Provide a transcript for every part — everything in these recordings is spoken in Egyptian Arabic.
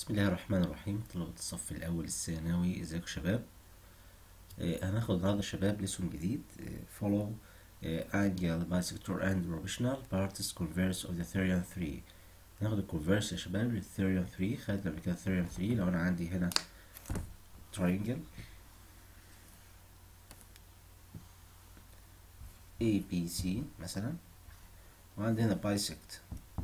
بسم الله الرحمن الرحيم طلبة الصف الأول الثانوي ازيكم يا شباب آه، هناخد النهاردة يا شباب ليسون جديد آه، follow آه، angle bisector and proportional parts converse of the theorem 3 هناخد الكونفرس يا شباب للثيوريوم 3 خدنا قبل كده theorem 3 لو أنا عندي هنا triangle ABC مثلا وعندي هنا bisect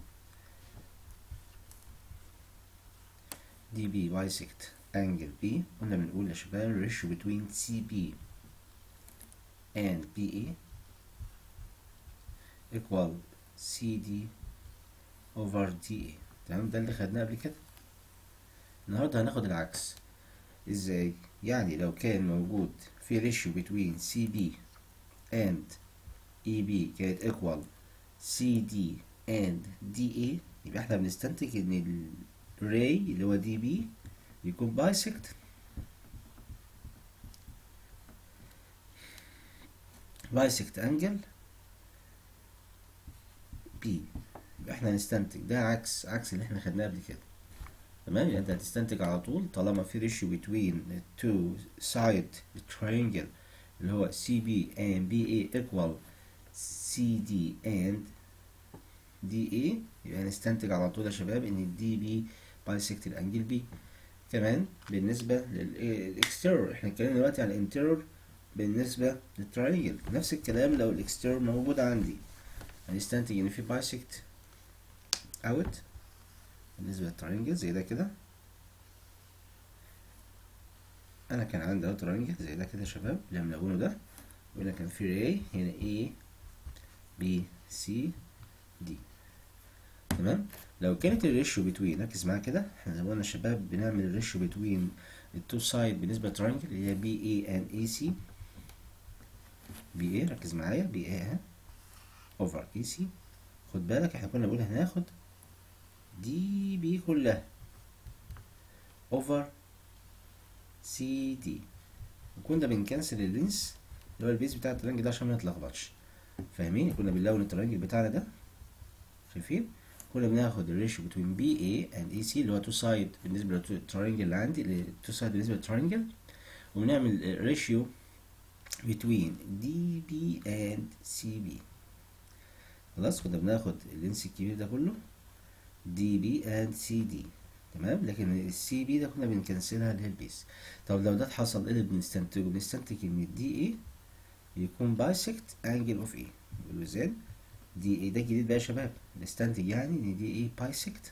دي بي بايسكت انجل بي قلنا بنقول يا شباب الريشيو بتوين سي بي and BA equal CD over DA تمام ده اللي خدناه قبل كده النهارده هناخد العكس ازاي يعني لو كان موجود في ريشيو between CB and EB كانت equal CD and DA يبقى احنا بنستنتج ان ال ray اللي هو دي بي بيكون بايسكت بايسكت انجل بي يبقى احنا هنستنتج ده عكس عكس اللي احنا خدناه قبل كده تمام يعني انت هتستنتج على طول طالما في ريشيو بين التو سايد triangle اللي هو سي بي and بي اي equal سي دي and دي اي يبقى هنستنتج على طول يا شباب ان الدي بي بايسكت الانجل بي كمان بالنسبه للاكستيرور احنا اتكلمنا دلوقتي عن الانتيرور بالنسبه للتراينجل نفس الكلام لو الاكستيرور موجود عندي هنستنتج ان في بايسكت اوت بالنسبه للتراينجل زي ده كده انا كان عندي اهو تراينجل زي ده كده يا شباب اللي ملونه ده وهنا كان في ري هنا A B C D تمام لو كانت الريشيو بتوين ركز معايا كده احنا زي ما قلنا الشباب بنعمل الريشيو بتوين التو سايد بالنسبه للترانجل اللي هي بي اي اند اي سي بي اي ركز معايا بي اي اهي اوفر اي سي خد بالك احنا كنا بنقول هناخد دي بي كلها اوفر سي دي وكنا بنكنسل اللينس اللي هو البيز بتاع الترانجل ده عشان ما نتلخبطش فاهمين كنا بنلون الترانجل بتاعنا ده شايفين كنا بناخد الريشيو بين بي اي اند اي سي اللي هو تو سايد بالنسبه للترينجل اللي عندي تو سايد بالنسبه للترينجل وبنعمل ريشيو بين دي بي اند سي بي خلاص كنا بناخد اللينس الكبير ده كله دي بي اند سي دي تمام لكن السي بي ده كنا بنكنسلها اللي هي البيس طب لو ده حصل ايه اللي بنستنتجه بنستنتج ان الدي اي بيكون بايسكت انجل اوف اي يقولوا ازاي دي ايه ده جديد بقى يا شباب نستنتج يعني ان دي ايه بايسكت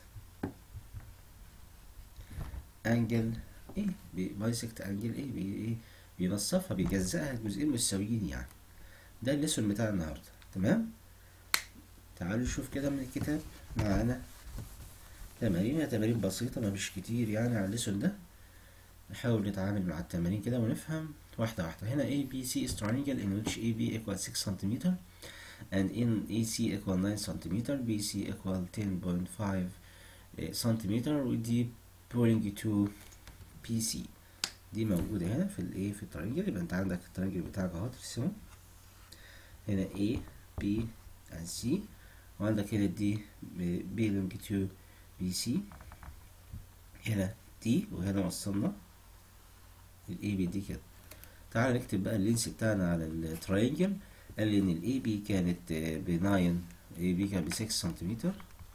انجل ايه بايسكت انجل ايه بي ايه بينصفها بيجزأها لجزئين متساويين يعني ده الليسون بتاع النهارده تمام تعالوا نشوف كده من الكتاب معانا تمارين تمارين بسيطة ما مش كتير يعني على الليسون ده نحاول نتعامل مع التمارين كده ونفهم واحدة واحدة هنا A B C is triangle in which AB equals 6 centimeter and in AC equal 9 centimeter BC equal 10.5 centimeter ودي pointing to PC دي موجودة هنا في الايه في الترنجل يبقى انت عندك الترنجل بتاعك اهو ترسمه هنا A B and C وعندك هنا دي belong to BC هنا D وهنا وصلنا الاي بي دي كده تعال نكتب بقى اللينس بتاعنا على التراينجل قال لي ان الاي بي كانت ب 9 اي بي كانت ب 6 سنتيمتر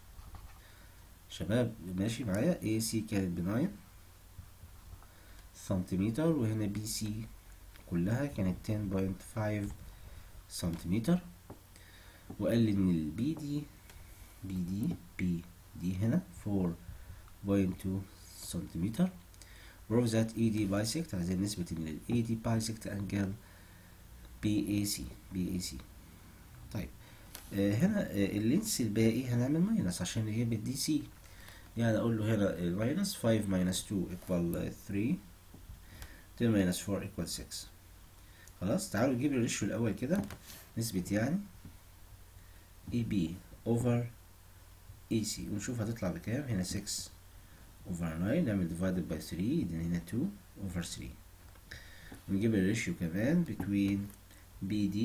شباب ماشي معايا اي سي كانت ب 9 سنتيمتر وهنا بي سي كلها كانت 10.5 سنتيمتر وقال لي ان البي دي بي دي بي دي هنا 4.2 سنتيمتر prove that ED bisect عايزين نثبت ان ال AD bisect angle BAC BAC طيب آه هنا آه اللينس الباقي هنعمل ماينس عشان نجيب الدي سي يعني اقول له هنا الماينس 5 minus 2 equal 3 10 minus 4 equal 6 خلاص تعالوا نجيب الريشيو الاول كده نثبت يعني AB over AC ونشوف هتطلع بكام هنا 6 over 9 نعمل divided by 3 يدينا هنا 2 over 3 ونجيب الريشيو كمان between BD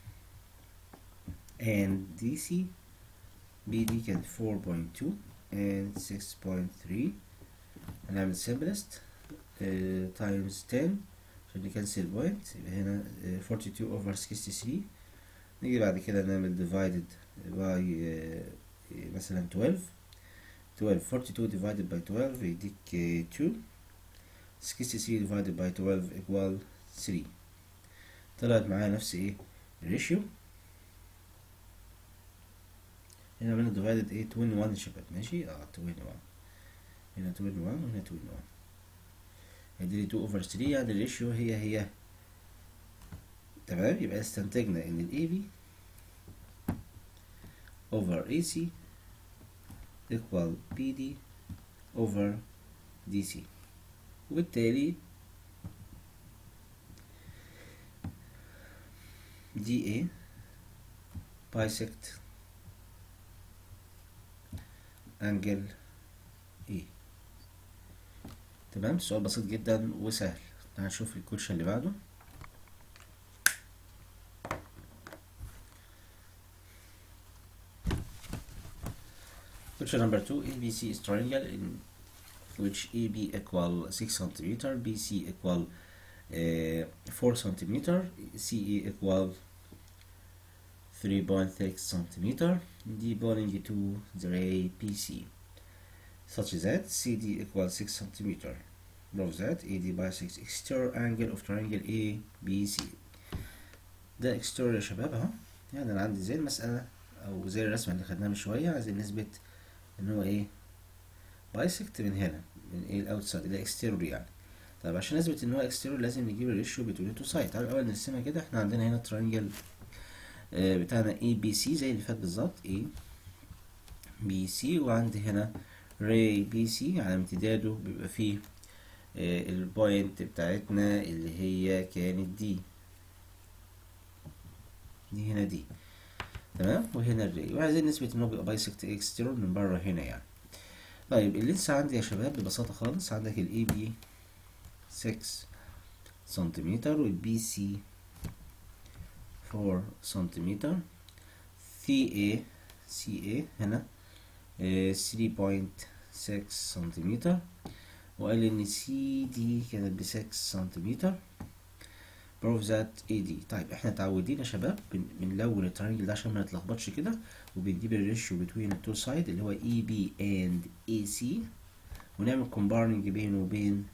and DC BD كانت 4.2 and 6.3 هنعمل simplest آه times 10 عشان نكنسل بوينت يبقى هنا آه 42 over 63 نيجي بعد كده نعمل divided by آه مثلا 12 12 42 divided by 12 يديك آه 2 63 divided by 12 equal 3 طلعت معايا نفس ايه الريشيو هنا عملنا divided ايه 21 يا شباب ماشي اه 21 هنا 21 وهنا 21 هيدي لي 2 over 3 يعني الريشيو هي هي تمام يبقى استنتجنا ان ال AB over AC equal BD over DC وبالتالي DA bisect angle E تمام سؤال بسيط جدا وسهل تعال نشوف الكوتشن اللي بعده Question number two, ABC is triangle in which AB equal 6 centimeter, BC equal uh, 4 centimeter, CE equal 3.6 centimeter, D belonging to the ray PC, such that CD equals 6 centimeter. Prove that AD bisects exterior angle of triangle ABC. ده exterior يا شباب اهو يعني انا عندي زي المسألة او زي الرسمة اللي خدناها من شوية عايزين نثبت ان هو ايه بايسكت من هنا من ايه الاوتسايد الى اكستيرور يعني طيب عشان نثبت ان هو اكستيرور لازم نجيب الريشيو بين تو سايد تعالوا الاول نرسمها كده احنا عندنا هنا ترينجل آه بتاعنا اي بي سي زي اللي فات بالظبط اي بي سي وعندي هنا راي بي سي على امتداده بيبقى فيه آه البوينت بتاعتنا اللي هي كانت دي دي هنا دي تمام وهنا الري وعايزين نثبت ان هو بيبقى بايسكت اكستيرور من بره هنا يعني طيب اللي لسه عندي يا شباب ببساطة خالص عندك الاي بي 6 سنتيمتر والبي سي 4 سنتيمتر سي اي سي اي هنا 3.6 سنتيمتر وقال لي ان سي دي كانت ب 6 سنتيمتر بروف ذات اي دي طيب احنا متعودين يا شباب بنلون الترينجل ده عشان ما نتلخبطش كده وبنجيب الريشيو بين التو سايد اللي هو اي بي اند اي سي ونعمل كومبارنج بينه وبين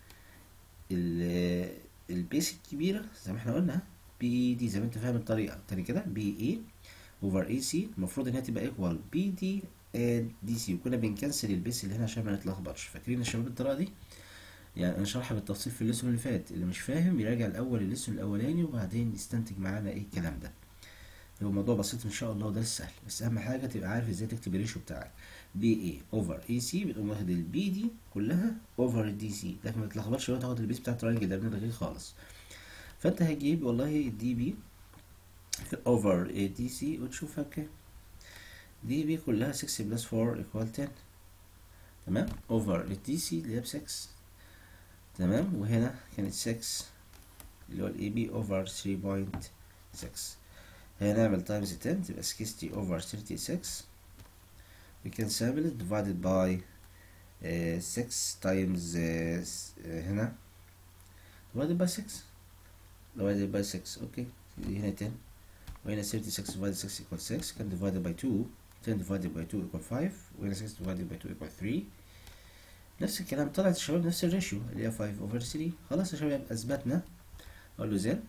البيس الكبيره زي ما احنا قلنا بي دي زي ما انت فاهم الطريقه تاني كده بي اي اوفر اي سي المفروض ان هي تبقى ايكوال بي دي اند دي سي وكنا بنكنسل البيس اللي هنا عشان ما نتلخبطش فاكرين يا شباب الطريقه دي يعني انا شرحها بالتفصيل في الليسون اللي فات اللي مش فاهم يراجع الاول الليسون الاولاني وبعدين يستنتج معانا ايه الكلام ده هو موضوع بسيط ان شاء الله وده السهل بس اهم حاجه تبقى عارف ازاي تكتب الريشيو بتاعك بي اي اوفر اي سي بتقوم واخد البي دي كلها اوفر الدي سي لكن ما تتلخبطش لو تاخد البيس بتاع الترينجل ده بنلغيه خالص فانت هتجيب والله الدي بي اوفر دي سي وتشوفها كام دي بي كلها 6 بلس 4 ايكوال 10 تمام اوفر الدي سي اللي هي ب 6 تمام وهنا كانت 6 اللي هو الاي بي اوفر 3.6 هنعمل تايمز 10 تبقى 60 over 36 we can sample it divided by uh, 6 times uh, هنا divided by 6 divided by 6 اوكي هنا 10 وهنا 36 divided 6 equal 6 كان divided by 2 10 divided by 2 equal 5 وهنا 6 divided by 2 equal 3 نفس الكلام طلعت الشباب نفس الريشيو اللي هي 5 over 3 خلاص يا شباب اثبتنا اقول له زين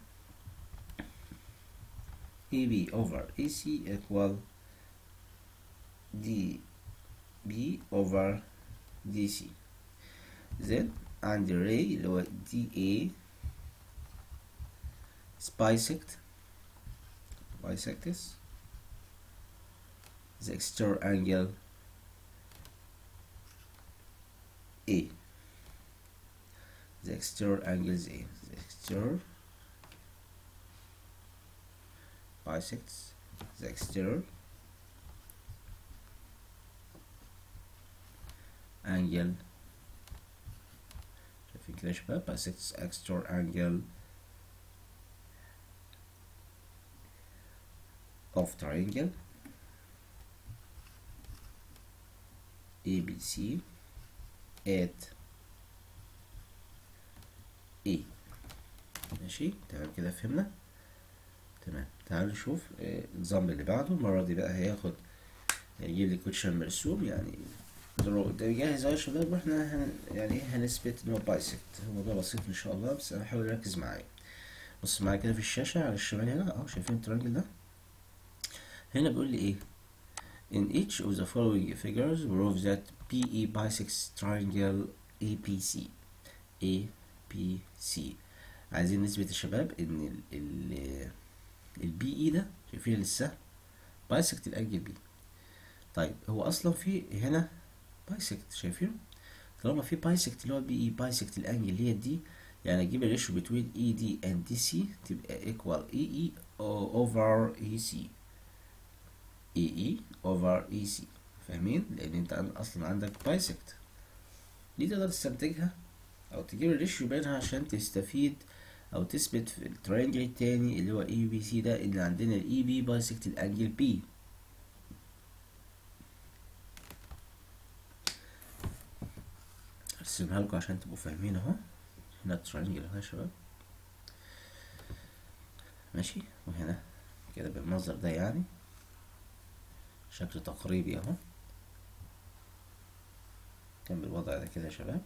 AB over AC equal DB over DC then عندي ray اللي هو DA bisect bisects the exterior angle A the exterior angle is A the exterior bisects the exterior angle شايفين كده يا شباب bisects exterior angle of triangle ABC at ماشي تمام كده فهمنا تمام تعالوا نشوف النظام اللي بعده المرة دي بقى هياخد هيجيب لي كوتشن مرسوم يعني درو ده جاهز اهو يا شباب واحنا هن يعني ايه هنثبت ان هو بايسكت الموضوع بسيط ان شاء الله بس انا هحاول اركز معايا بص معايا كده في الشاشة على الشمال هنا اهو شايفين الترانجل ده هنا بيقول لي ايه In each of the following figures prove that PE bisects triangle APC APC عايزين نثبت يا شباب ان ال ال البي اي ده شايفين لسه بايسكت الانجل بي طيب هو اصلا في هنا بايسكت شايفينه طالما في بايسكت اللي هو بي اي بايسكت الانجل اللي هي دي يعني اجيب الريشيو بتوين اي دي اند دي سي تبقى ايكوال اي اي اوفر اي سي اي اي اوفر اي سي فاهمين لان انت اصلا عندك بايسكت دي تقدر تستنتجها او تجيب الريشيو بينها عشان تستفيد او تثبت في الترينجل التاني اللي هو اي بي سي ده ان عندنا الاي بي بايسكت الانجل بي ارسمها لكم عشان تبقوا فاهمين اهو هنا الترينجل اهو يا شباب ماشي وهنا كده بالمنظر ده يعني شكل تقريبي اهو كان بالوضع ده كده يا شباب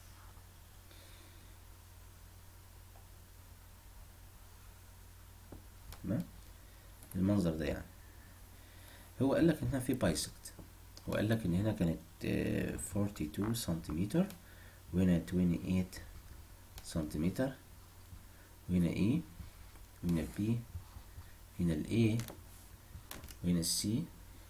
تمام المنظر ده يعني هو قال لك انها في بايسكت هو قال لك ان هنا كانت 42 سنتيمتر وهنا 28 سنتيمتر وهنا ايه وهنا بي هنا الاي وهنا السي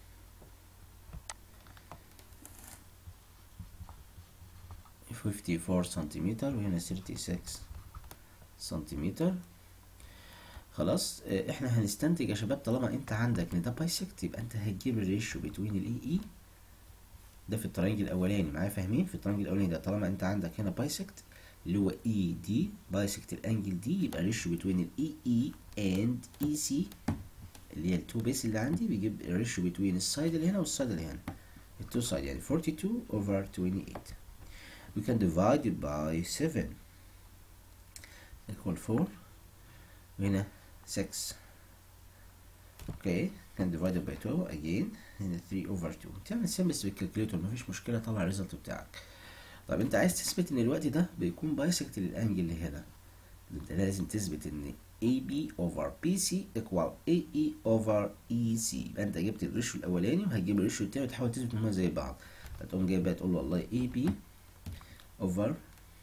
فيفتي فور سنتيمتر وهنا ثيرتي سكس سنتيمتر خلاص احنا هنستنتج يا شباب طالما انت عندك ان ده بايسكت يبقى انت هتجيب الريشيو بتوين الاي اي ده في الترينجل الاولاني معايا فاهمين في الترينجل الاولاني ده طالما انت عندك هنا بايسكت اللي هو اي دي بايسكت الانجل دي يبقى الريشيو بتوين الاي اي اند اي سي اللي هي التو بيس اللي عندي بيجيب الريشيو بتوين السايد اللي هنا والسايد اللي هنا التو سايد يعني 42 over 28 we can divide it by 7 equal 4 وهنا 6 اوكي can divide it by 2 again هنا 3 over 2 تعمل سمبلس بالكالكوليتور مفيش مشكله طلع الريزلت بتاعك طب انت عايز تثبت ان الوقت ده بيكون بايسكت للانجل اللي هنا انت لازم تثبت ان AB over BC equal AE over EC يبقى انت جبت الريشيو الاولاني وهتجيب الريشيو التاني وتحاول تثبت ان هما زي بعض هتقوم جايب بقى تقول له والله AB over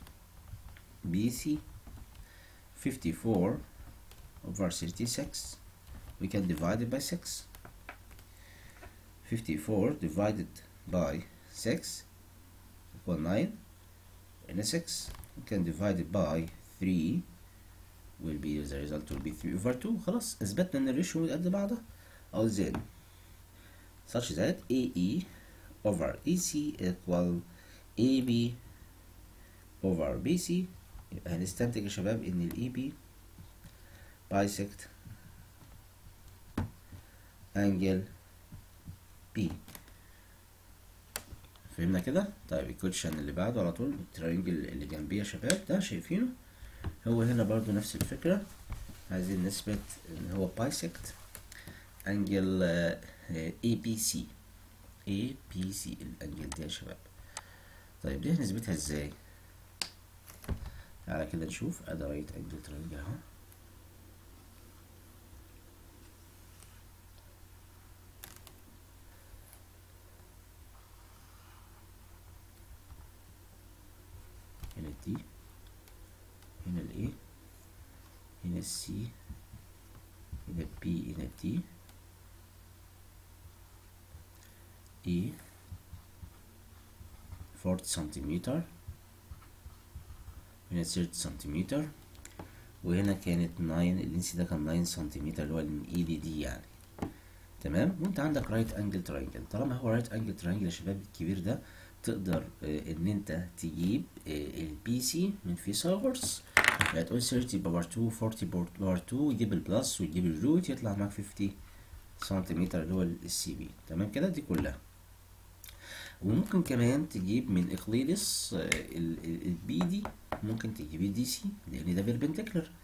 BC 54 over 36 we can divide it by 6 54 divided by 6 equal 9 and a 6 we can divide it by 3 will be the result will be 3 over 2 خلاص اثبتنا ان الريشيو قد بعضها او then such that AE over EC equal AB over BC يبقى هنستنتج يا شباب ان ال EB bisect angle B فهمنا كده طيب الكوتشن اللي بعده على طول الترينجل اللي جنبيه يا شباب ده شايفينه هو هنا برضو نفس الفكرة عايزين نثبت ان هو bisect angle ABC ABC الانجل ده يا شباب طيب دي هنثبتها ازاي تعالى كده نشوف ادي رايت انجل ترينجل اهو هنا الدي هنا الاي هنا السي هنا البي هنا الدي اي 40 سنتيمتر هنا 30 سنتيمتر وهنا كانت 9 اللينس ده كان 9 سنتيمتر اللي هو الاي دي دي يعني تمام وانت عندك رايت انجل تراينجل طالما هو رايت انجل تراينجل يا شباب الكبير ده تقدر آه ان انت تجيب آه البي سي من فيثاغورس هتقول 30 باور 2 40 باور 2 وتجيب البلس وتجيب الروت يطلع معاك 50 سنتيمتر اللي هو السي بي تمام كده دي كلها وممكن كمان تجيب من اقليدس البي دي ممكن تجيب الدي سي لان ده بيربنديكولر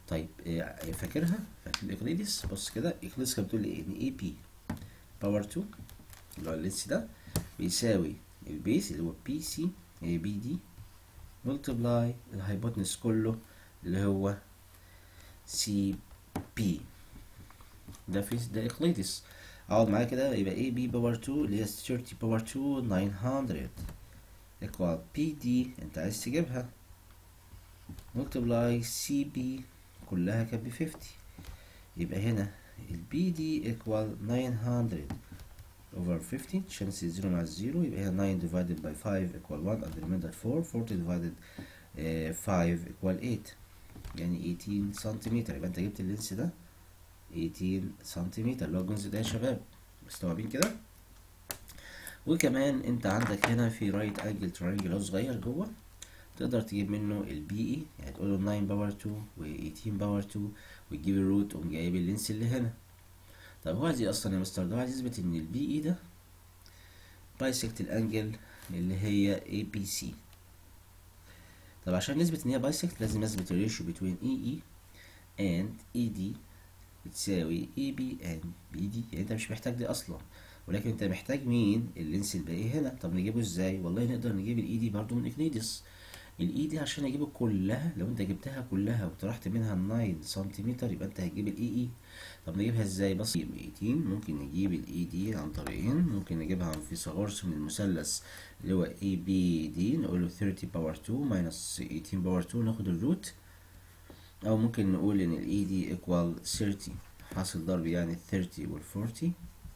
طيب إيه، فاكرها فاكر الاقليدس بص كده اقليدس كانت بتقول لي ايه ان اي بي باور 2 اللي هو اللينس ده بيساوي البيس اللي هو بي سي بي دي ملتبلاي الهايبوتنس كله اللي هو سي بي ده في ده اقليدس اقعد معايا كده يبقى اي بي باور 2 اللي هي 30 باور 2 900 equal بي دي انت عايز تجيبها multiply سي بي كلها كانت ب 50 يبقى هنا البي دي equal 900 over 50 عشان نسيب 0 مع الزيرو يبقى هنا 9 divided by 5 equal 1 and the remainder 4 40 divided uh, 5 equal 8 يعني 18 سنتيمتر يبقى انت جبت اللينس ده 18 سنتيمتر اللي هو الجزء ده يا شباب مستوعبين كده وكمان انت عندك هنا في رايت انجل ترينجل صغير جوه تقدر تجيب منه البي اي يعني تقول له 9 باور 2 و 18 باور 2 وتجيب الروت تقوم جايب اللينس اللي هنا طب هو عايز ايه اصلا يا مستر ده عايز يثبت ان البي اي ده بايسكت الانجل اللي هي اي بي سي طب عشان نثبت ان هي بايسكت لازم نثبت الريشيو بين اي اي اند اي دي بتساوي اي بي اند بي دي يعني انت مش محتاج دي اصلا ولكن انت محتاج مين اللينس الباقي هنا طب نجيبه ازاي والله نقدر نجيب الاي دي برضو من اكليدس الاي دي عشان اجيبه كلها لو انت جبتها كلها وطرحت منها 9 سنتيمتر يبقى انت هتجيب الاي اي طب نجيبها ازاي بس 18 ممكن نجيب الاي دي عن طريقين ممكن نجيبها عن فيثاغورس من المثلث اللي هو اي بي دي نقول له 30 باور 2 ماينس 18 باور 2 ناخد الروت او ممكن نقول ان الاي دي ايكوال 30 حاصل ضرب يعني 30 وال 40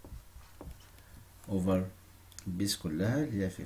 اوفر البيس كلها اللي هي 50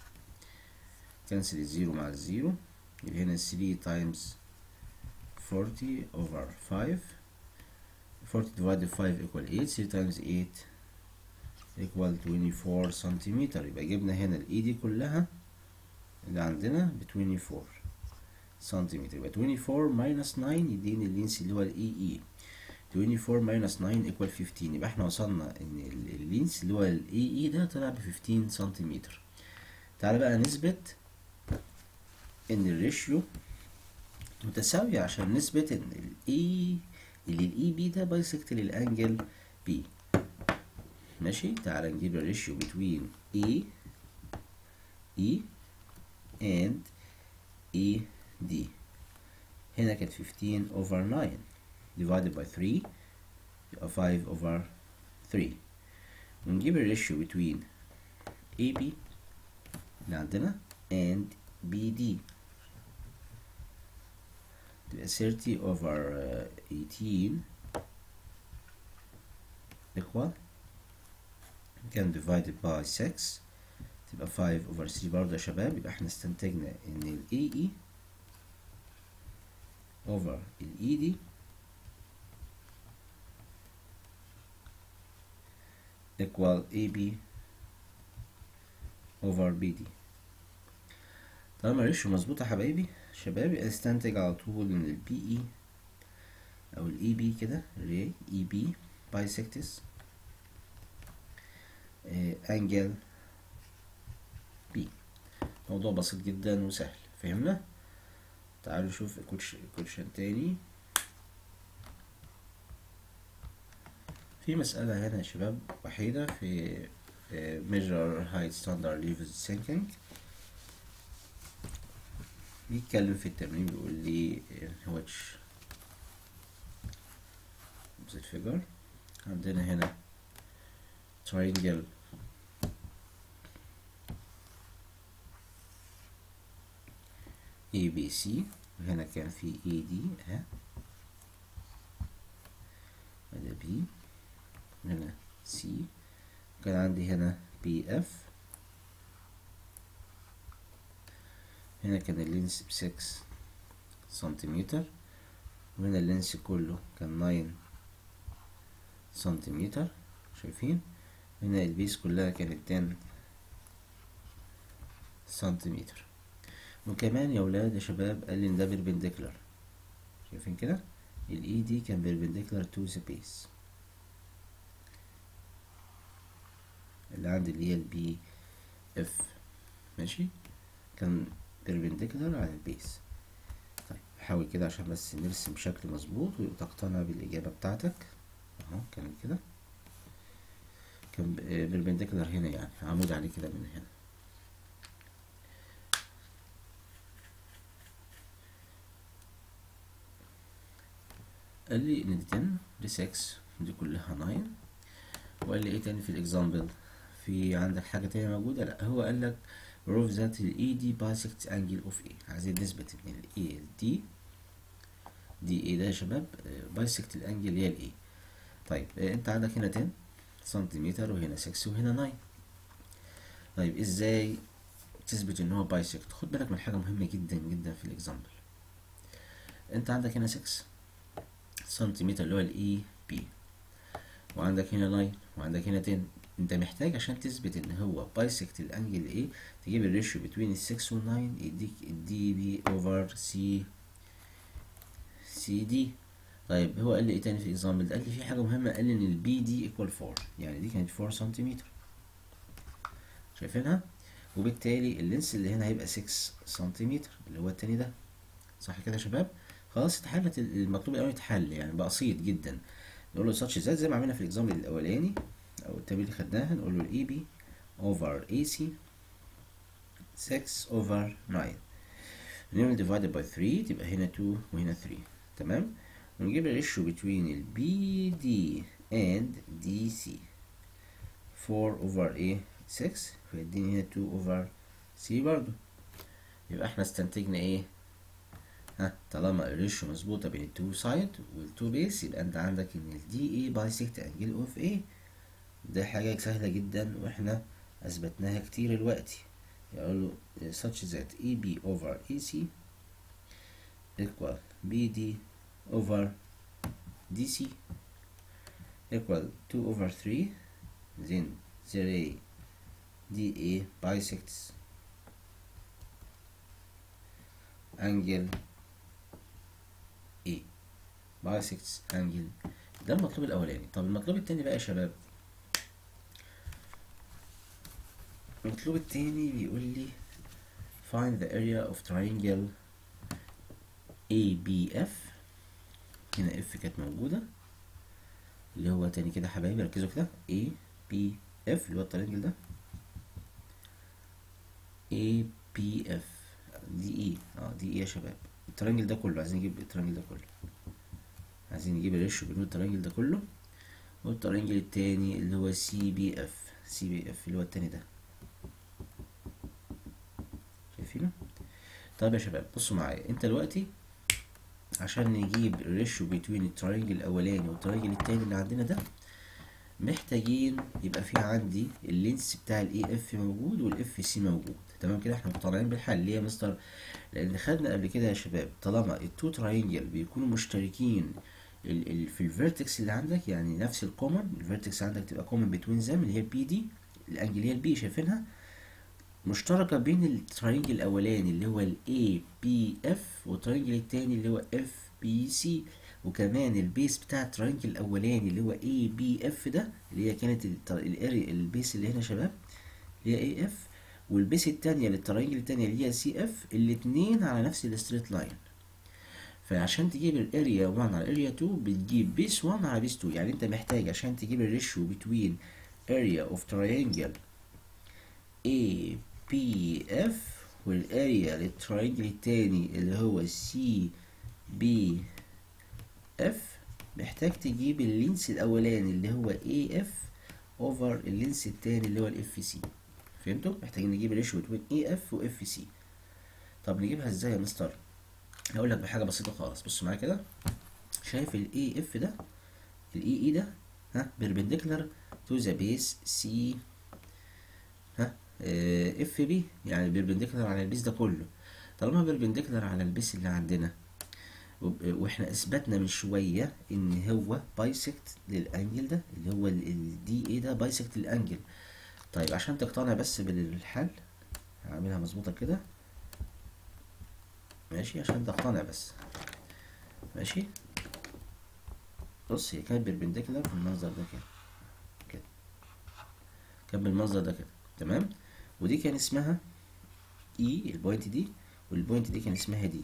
كنسل الزيرو مع الزيرو يبقى هنا 3 تايمز 40 over 5 40 divided 5 equal 8 3 times 8 equal 24 سنتيمتر يبقى جبنا هنا الاي دي كلها اللي عندنا ب 24 سنتيمتر يبقى 24 minus 9 يديني اللينس اللي هو الاي اي 24 minus 9 equal 15 يبقى احنا وصلنا ان اللينس اللي هو الاي اي ده طلع ب 15 سنتيمتر تعالى بقى نثبت ان الريشيو متساوية عشان نثبت ان الاي اللي الاي بي ده بايسكت للانجل بي ماشي تعالى نجيب الريشيو between E E and E D هنا كانت 15 over 9 divided by 3 يبقى 5 over 3 ونجيب الريشيو between AB اللي عندنا and BD تبقى 30 over uh, 18 equal كان divided by 6 تبقى 5 over 3 برضه يا شباب يبقى احنا استنتجنا ان ال AE over ال ED equal AB over BD طالما الريشيو مظبوطة يا حبايبي شبابي استنتج على طول ان البي اي او الاي بي كده ري اي بي بايسكتس انجل بي موضوع بسيط جدا وسهل فهمنا تعالوا نشوف كوتشن تاني في مسألة هنا يا شباب وحيدة في measure height standard levels sinking بيتكلم في التمرين بيقول لي which opposite figure عندنا هنا triangle ABC وهنا كان في AD اهي هذا B هنا C كان عندي هنا BF هنا كان اللينس بسكس سنتيمتر وهنا اللينس كله كان ناين سنتيمتر شايفين هنا البيس كلها كانت تن سنتيمتر وكمان يا ولاد يا شباب قال لي ان ده بيربنديكولار شايفين كده الاي دي كان بيربنديكولار تو ذا بيس اللي عندي اللي هي البي اف ماشي كان perpendicular على البيس طيب حاول كده عشان بس نرسم بشكل مظبوط وتقتنع بالإجابة بتاعتك اهو كان كده كان بالبندكلر هنا يعني عمود عليه كده من هنا قال لي ان دي 10 دي 6 دي كلها 9 وقال لي ايه تاني في الاكزامبل في عندك حاجة تانية موجودة لا هو قال لك prove that ال ED bisect angle of A عايزين نثبت ان ال A دي دي ايه ده يا شباب bisect الانجل اللي هي ال A طيب انت عندك هنا 10 سنتيمتر وهنا 6 وهنا 9 طيب ازاي تثبت ان هو بايسكت خد بالك من حاجه مهمه جدا جدا في الاكزامبل انت عندك هنا 6 سنتيمتر اللي هو الاي بي وعندك هنا 9 وعندك هنا 10 انت محتاج عشان تثبت ان هو بايسكت الانجل ايه تجيب الريشيو بين ال 6 و 9 يديك الدي بي اوفر سي سي دي طيب هو قال لي ايه تاني في الاكزامبل قال لي في حاجه مهمه قال لي ان البي دي ايكوال 4 يعني دي كانت 4 سنتيمتر شايفينها وبالتالي اللينس اللي هنا هيبقى 6 سنتيمتر اللي هو التاني ده صح كده يا شباب خلاص اتحلت المطلوب الاولاني اتحل يعني بسيط جدا نقول له ساتش ذات زي ما عملنا في الاكزامبل الاولاني او التمرين اللي خدناها نقول له الاي بي اوفر اي سي 6 اوفر 9 نعمل ديفايدد باي 3 تبقى هنا 2 وهنا 3 تمام ونجيب الريشيو between ال BD and DC 4 over A 6 فيديني هنا 2 over C برضو يبقى احنا استنتجنا ايه ها طالما الريشيو مظبوطة بين التو سايد والتو بيس يبقى انت عندك ان ال DA bisect angle of A ده حاجة سهلة جدا واحنا اثبتناها كتير دلوقتي يقول له such that AB over AC equal BD over DC equal 2 over 3 then there A DA bisects angle A bisects angle ده المطلوب الأولاني طب المطلوب التاني بقى يا شباب المطلوب التاني بيقول لي find the area of triangle ABF هنا اف كانت موجودة اللي هو تاني كده حبايبي ركزوا كده A B F اللي هو الترينجل ده A B F دي ايه اه دي ايه يا شباب الترينجل ده كله عايزين نجيب الترينجل ده كله عايزين نجيب الريشيو بين الترينجل ده كله والترينجل التاني اللي هو سي بي اف سي بي اف اللي هو التاني ده شايفينه طيب يا شباب بصوا معايا انت دلوقتي عشان نجيب الريشيو بين الترينجل الاولاني والترينجل التاني اللي عندنا ده محتاجين يبقى في عندي اللينس بتاع الاي اف موجود والاف سي موجود تمام كده احنا مقتنعين بالحل ليه يا مستر لان خدنا قبل كده يا شباب طالما التو تراينجل بيكونوا مشتركين ال ال في الفيرتكس اللي عندك يعني نفس الكومن الفيرتكس عندك تبقى كومن بتوين زم اللي هي البي دي الانجل هي البي شايفينها مشتركة بين التراينجل الأولاني اللي هو ال ABF والتراينجل التاني اللي هو FBC وكمان البيس بتاع التراينجل الأولاني اللي هو ABF ده اللي هي كانت الاري البيس اللي هنا شباب اللي هي AF والبيس التانية للتراينجل التانية اللي هي CF الاتنين على نفس الستريت لاين فعشان تجيب الاريا 1 على الاريا 2 بتجيب بيس 1 على بيس 2 يعني انت محتاج عشان تجيب الريشيو بتوين area of triangle A بي اف والاريا للتراينجل التاني اللي هو سي بي اف محتاج تجيب اللينس الاولاني اللي هو اي اف اوفر اللينس التاني اللي هو الاف سي فهمتوا محتاجين نجيب الريشيو بين اي اف واف سي طب نجيبها ازاي يا مستر هقول لك بحاجه بسيطه خالص بص معايا كده شايف الاي اف ده الاي اي ده ها بيربنديكولار تو ذا بيس سي ها اف بي يعني بيربنديكولار على البيس ده كله طالما بيربنديكولار على البيس اللي عندنا واحنا اثبتنا من شويه ان هو بايسكت للانجل ده اللي هو الدي اي ده بايسكت للانجل طيب عشان تقتنع بس بالحل هعملها مظبوطه كده ماشي عشان تقتنع بس ماشي بص هي كانت بيربنديكولار بالمنظر ده كده كده كان بالمنظر ده كده تمام ودي كان اسمها اي البوينت دي والبوينت دي كان اسمها دي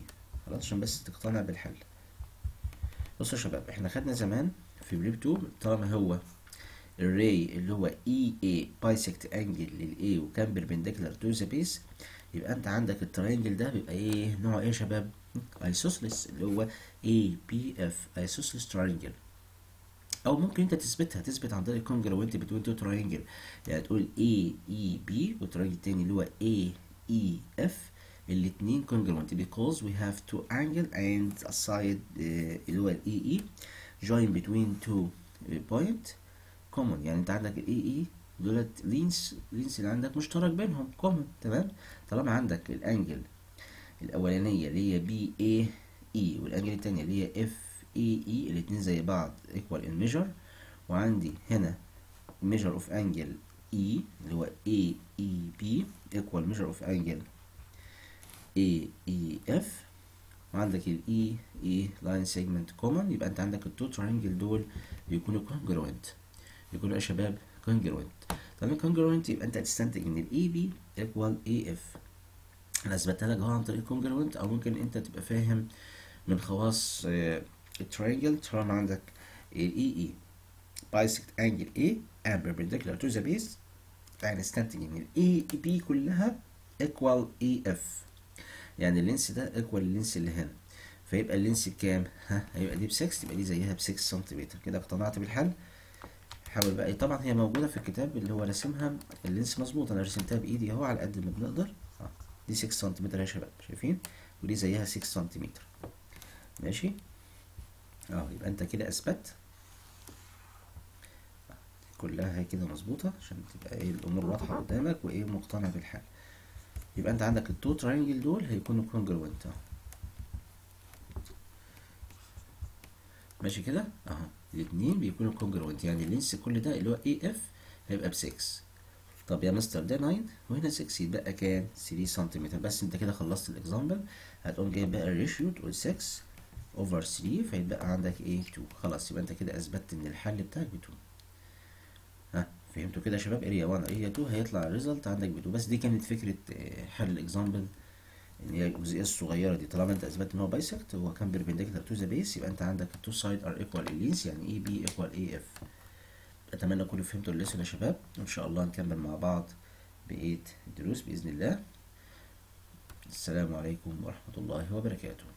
خلاص عشان بس تقتنع بالحل بصوا يا شباب احنا خدنا زمان في بريب 2 طالما هو الراي اللي هو اي اي بايسكت انجل للاي وكان بيربنديكولار تو ذا بيس يبقى انت عندك التراينجل ده بيبقى ايه نوعه ايه يا شباب ايسوسلس اللي هو اي بي اف ايسوسلس تراينجل او ممكن انت تثبتها تثبت عن طريق كونجروينت بتوين تو تراينجل يعني تقول اي اي بي والتراينجل التاني اللي هو اي اي اف الاتنين congruent because we have two angle and a side uh, اللي هو الاي اي join between two point common يعني انت عندك الاي اي دولت لينس لينس اللي عندك مشترك بينهم common تمام طالما عندك الانجل الاولانيه اللي هي بي اي اي والانجل التانية اللي هي اف اي اي الاتنين زي بعض equal in measure وعندي هنا measure of angle E اللي هو A E B equal measure of angle A E F وعندك ال E E line segment common يبقى انت عندك التو ترينجل دول بيكونوا congruent يكونوا يا شباب congruent طالما congruent يبقى انت هتستنتج ان ال E B equal A F انا اثبتها لك اهو عن طريق congruent او ممكن انت تبقى فاهم من خواص الترينجل طالما عندك ال E E bisect angle A and perpendicular to the base يعني نستنتج ان ال A B كلها equal AF يعني اللينس ده equal اللينس اللي هنا فيبقى اللينس بكام؟ ها هيبقى دي ب 6 تبقى دي زيها ب 6 سنتيمتر كده اقتنعت بالحل حاول بقى طبعا هي موجودة في الكتاب اللي هو راسمها اللينس مظبوط انا رسمتها بايدي اهو على قد ما بنقدر اه دي 6 سنتيمتر يا شباب شايفين؟ ودي زيها 6 سنتيمتر ماشي؟ اه يبقى انت كده اثبت كلها هي كده مظبوطة عشان تبقى ايه الأمور واضحة قدامك وإيه مقتنع بالحل يبقى أنت عندك التو تراينجل دول هيكونوا كونجروينت ماشي كده أهو الاتنين بيكونوا كونجروينت يعني اللينس كل ده اللي هو اي اف هيبقى بسكس طب يا مستر ده 9 وهنا 6 يتبقى كام 3 سنتيمتر بس انت كده خلصت الاكزامبل هتقوم جايب بقى الريشيو تقول 6 اوفر 3 فيتبقى عندك ايه 2 خلاص يبقى انت كده اثبتت ان الحل بتاعك ب 2 ها فهمتوا كده يا شباب اريا 1 اريا 2 هيطلع الريزلت عندك ب 2 بس دي كانت فكره حل الاكزامبل ان هي الجزئيه الصغيره دي طالما انت اثبتت ان هو بايسكت هو كان بيربنديكولار تو ذا بيس يبقى انت عندك التو سايد ار ايكوال اللينس يعني اي بي ايكوال اي اف اتمنى تكونوا فهمتوا الليسون يا شباب وان شاء الله نكمل مع بعض بقيه الدروس باذن الله السلام عليكم ورحمه الله وبركاته